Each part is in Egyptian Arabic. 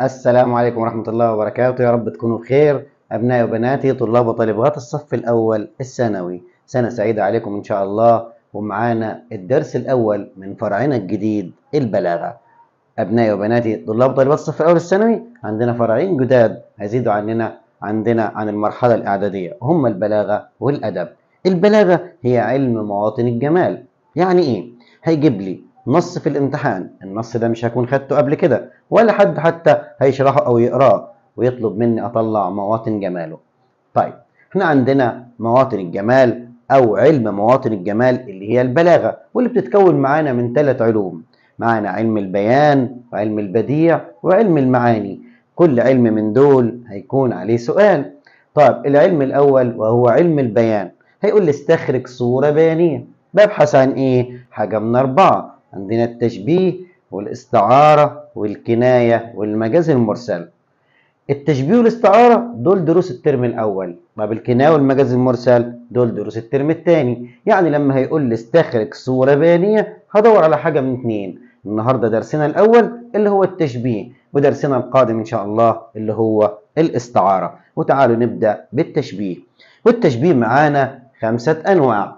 السلام عليكم ورحمة الله وبركاته يا رب تكونوا بخير أبنائي وبناتي طلاب وطالبات الصف الأول الثانوي سنة سعيدة عليكم إن شاء الله ومعانا الدرس الأول من فرعنا الجديد البلاغة أبنائي وبناتي طلاب وطالبات الصف الأول الثانوي عندنا فرعين جداد هيزيدوا عننا عندنا عن المرحلة الإعدادية هم البلاغة والأدب البلاغة هي علم مواطن الجمال يعني إيه؟ هيجيب لي نص في الامتحان النص ده مش هكون خدته قبل كده ولا حد حتى هيشرحه او يقراه ويطلب مني اطلع مواطن جماله طيب احنا عندنا مواطن الجمال او علم مواطن الجمال اللي هي البلاغه واللي بتتكون معانا من ثلاث علوم معانا علم البيان وعلم البديع وعلم المعاني كل علم من دول هيكون عليه سؤال طيب العلم الاول وهو علم البيان هيقول لي استخرج صوره بيانيه ببحث عن ايه حاجه من اربعه عندنا التشبيه والاستعارة والكناية والمجاز المرسل التشبيه والاستعارة دول دروس الترم الأول طب الكناية والمجاز المرسل دول دروس الترم الثاني يعني لما هيقول لي استخرج صورة بيانية هدور على حاجة من اتنين النهاردة درسنا الأول اللي هو التشبيه ودرسنا القادم إن شاء الله اللي هو الاستعارة وتعالوا نبدأ بالتشبيه والتشبيه معانا خمسة أنواع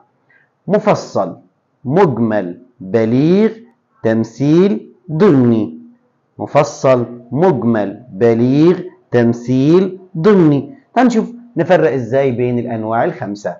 مفصل مجمل بليغ تمثيل ضمني مفصل مجمل بليغ تمثيل ضمني هنشوف نفرق ازاي بين الانواع الخمسه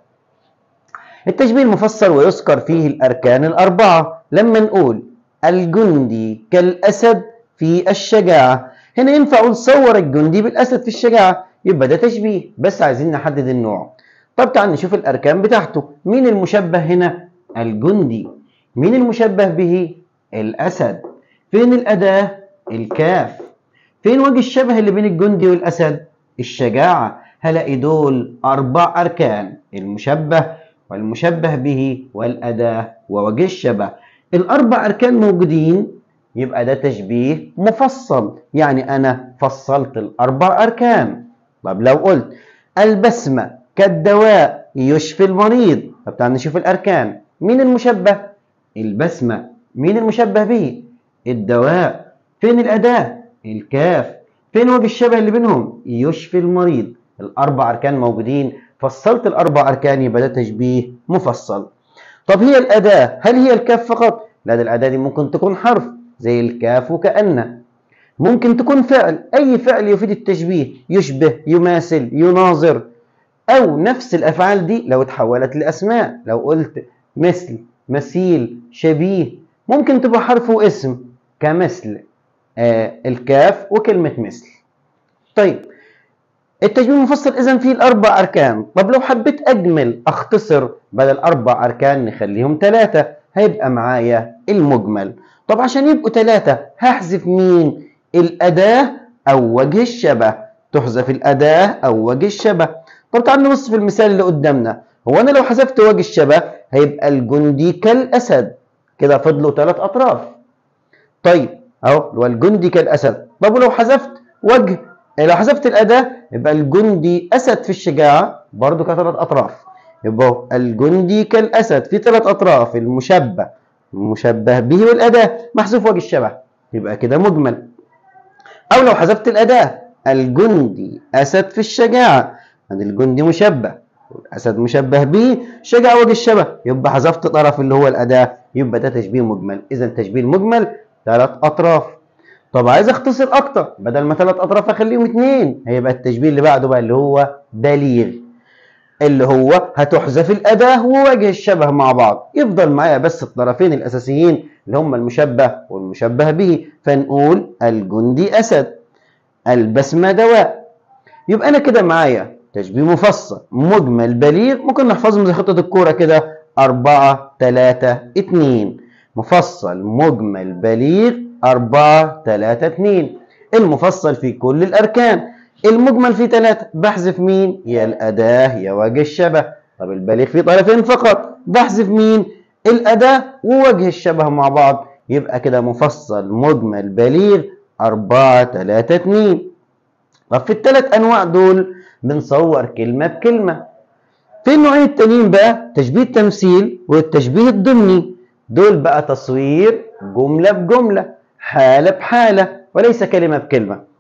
التشبيه المفصل ويذكر فيه الاركان الاربعه لما نقول الجندي كالاسد في الشجاعه هنا ينفع نصور الجندي بالاسد في الشجاعه يبقى ده تشبيه بس عايزين نحدد النوع طب تعال نشوف الاركان بتاعته مين المشبه هنا الجندي مين المشبه به الأسد فين الأداة الكاف فين وجه الشبه اللي بين الجندي والأسد الشجاعة هلاقي دول أربع أركان المشبه والمشبه به والأداة ووجه الشبه الأربع أركان موجودين يبقى ده تشبيه مفصل يعني أنا فصلت الأربع أركان طب لو قلت البسمة كالدواء يشفي المريض طب تعال نشوف الأركان مين المشبه البسمة مين المشبه به الدواء فين الأداة الكاف فين وجه الشبه اللي بينهم يشفي المريض الأربع أركان موجودين فصلت الأربع أركان يبقى ده تشبيه مفصل طب هي الأداة هل هي الكاف فقط لا ده الأداة دي ممكن تكون حرف زي الكاف وكأن ممكن تكون فعل أي فعل يفيد التشبيه يشبه يماثل يناظر أو نفس الأفعال دي لو اتحولت لأسماء لو قلت مثل مثيل شبيه ممكن تبقى حرف واسم كمثل آه الكاف وكلمة مثل طيب التشبيه المفصل إذا فيه الأربع أركان طب لو حبيت أجمل أختصر بدل أربع أركان نخليهم ثلاثة هيبقى معايا المجمل طب عشان يبقوا ثلاثة هحذف مين الأداة أو وجه الشبه تحذف الأداة أو وجه الشبه طب تعال نبص في المثال اللي قدامنا هو أنا لو حذفت وجه الشبه هيبقى الجندي كالأسد كده فضلوا ثلاث أطراف طيب أهو والجندي كالأسد طب ولو حذفت وجه لو حذفت الأداة يبقى الجندي أسد في الشجاعة برضه كثلاث أطراف يبقى الجندي كالأسد في ثلاث أطراف المشبه المشبه به والأداة محذوف وجه الشبه يبقى كده مجمل أو لو حذفت الأداة الجندي أسد في الشجاعة يعني الجندي مشبه والأسد مشبه به شجاع وجه الشبه يبقى حذفت طرف اللي هو الأداة يبقى ده تشبيه مجمل إذا تشبيه المجمل ثلاث أطراف طب عايز أختصر أكتر بدل ما ثلاث أطراف أخليهم اثنين هيبقى التشبيه اللي بعده بقى اللي هو بليغ اللي هو هتحذف الأداة ووجه الشبه مع بعض يفضل معايا بس الطرفين الأساسيين اللي هم المشبه والمشبه به فنقول الجندي أسد البسمة دواء يبقى أنا كده معايا تشبيه مفصل مجمل بليغ ممكن نحفظهم زي خطة الكورة كده أربعة تلاتة اتنين مفصل مجمل بليغ أربعة تلاتة اتنين المفصل في كل الأركان المجمل فيه تلاتة بحذف مين؟ يا الأداة يا وجه الشبه طب البليغ فيه طرفين فقط بحذف مين؟ الأداة ووجه الشبه مع بعض يبقى كده مفصل مجمل بليغ أربعة تلاتة اتنين طب في الثلاث أنواع دول بنصور كلمة بكلمة في النوعين التانيين بقى تشبيه التمثيل والتشبيه الضمني دول بقى تصوير جملة بجملة حالة بحالة وليس كلمة بكلمة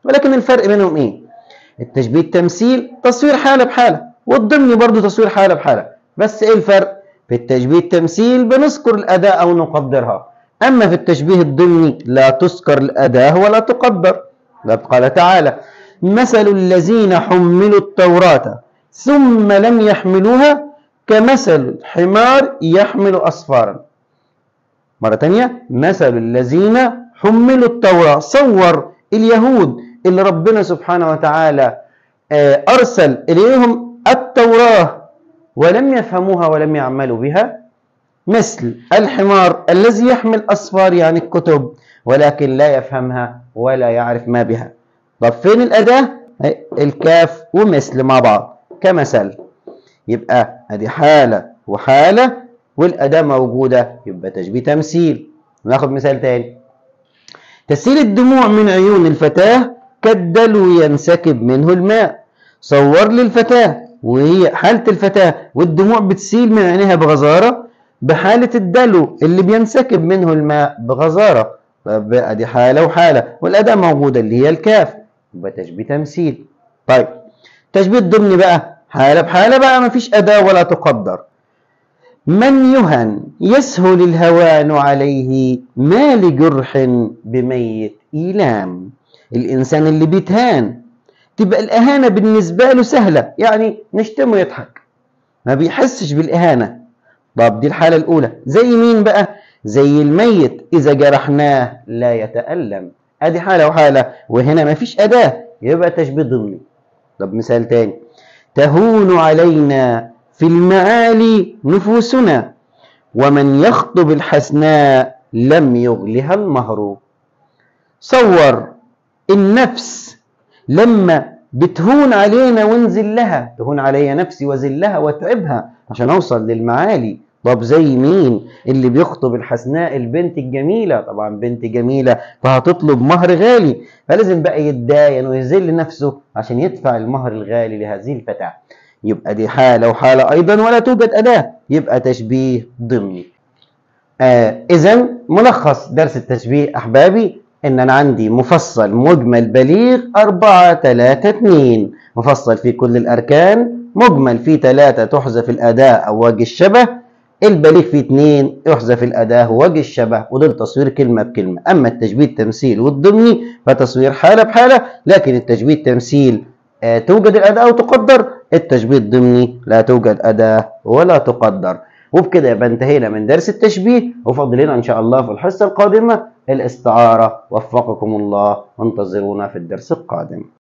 ولكن الفرق بينهم ايه التشبيه التمثيل تصوير حالة بحالة والضمني برضو تصوير حالة بحالة بس ايه الفرق في التشبيه التمثيل بنذكر الأداة أو نقدرها أما في التشبيه الضمني لا تذكر الأداة ولا تقدر قال تعالى مثل الذين حملوا التوراة ثم لم يحملوها كمثل الحمار يحمل أصفارا مرة تانية مثل الذين حملوا التوراة صور اليهود اللي ربنا سبحانه وتعالى أرسل إليهم التوراة ولم يفهموها ولم يعملوا بها مثل الحمار الذي يحمل أصفار يعني الكتب ولكن لا يفهمها ولا يعرف ما بها طب فين الأداة؟ الكاف ومثل مع بعض كمثل يبقى ادي حالة وحالة والأداة موجودة يبقى تشبيه تمثيل ناخد مثال تاني تسيل الدموع من عيون الفتاة كالدلو ينسكب منه الماء صور لي الفتاة وهي حالة الفتاة والدموع بتسيل من عينيها بغزارة بحالة الدلو اللي بينسكب منه الماء بغزارة ادي حالة وحالة والأداة موجودة اللي هي الكاف يبقى تشبيه تمثيل طيب تشبيه الضمن بقى حالة بحالة بقى مفيش أداة ولا تقدر من يهن يسهل الهوان عليه ما لجرح بميت إيلام الإنسان اللي بيتهان تبقى الإهانة بالنسبة له سهلة يعني نشتمه يضحك ما بيحسش بالإهانة طب دي الحالة الأولى زي مين بقى زي الميت إذا جرحناه لا يتألم أدي حالة وحالة وهنا ما فيش أداة يبقى تشبيه ضمني طب مثال تاني تهون علينا في المعالي نفوسنا ومن يخطب الحسناء لم يغلها المهر صور النفس لما بتهون علينا ونزلها تهون عليا نفسي وزلها واتعبها عشان اوصل للمعالي طب زي مين اللي بيخطب الحسناء البنت الجميلة طبعا بنت جميلة فهتطلب مهر غالي فلازم بقى يتداين ويذل نفسه عشان يدفع المهر الغالي لهذه الفتاة يبقى دي حالة وحالة أيضا ولا توجد أداة يبقى تشبيه ضمني آه إذا ملخص درس التشبيه أحبابي إن أنا عندي مفصل مجمل بليغ أربعة تلاتة اتنين مفصل في كل الأركان مجمل فيه تلاتة تحذف الأداة أو وجه الشبه البليغ فيه اتنين يحذف الأداة ووجه الشبه ودول تصوير كلمة بكلمة أما التشبيه التمثيل والضمني فتصوير حالة بحالة لكن التشبيه التمثيل آه توجد الأداة وتقدر التشبيه الضمني لا توجد أداة ولا تقدر وبكده يبقى انتهينا من درس التشبيه وفضلنا إن شاء الله في الحصة القادمة الاستعارة وفقكم الله وانتظرونا في الدرس القادم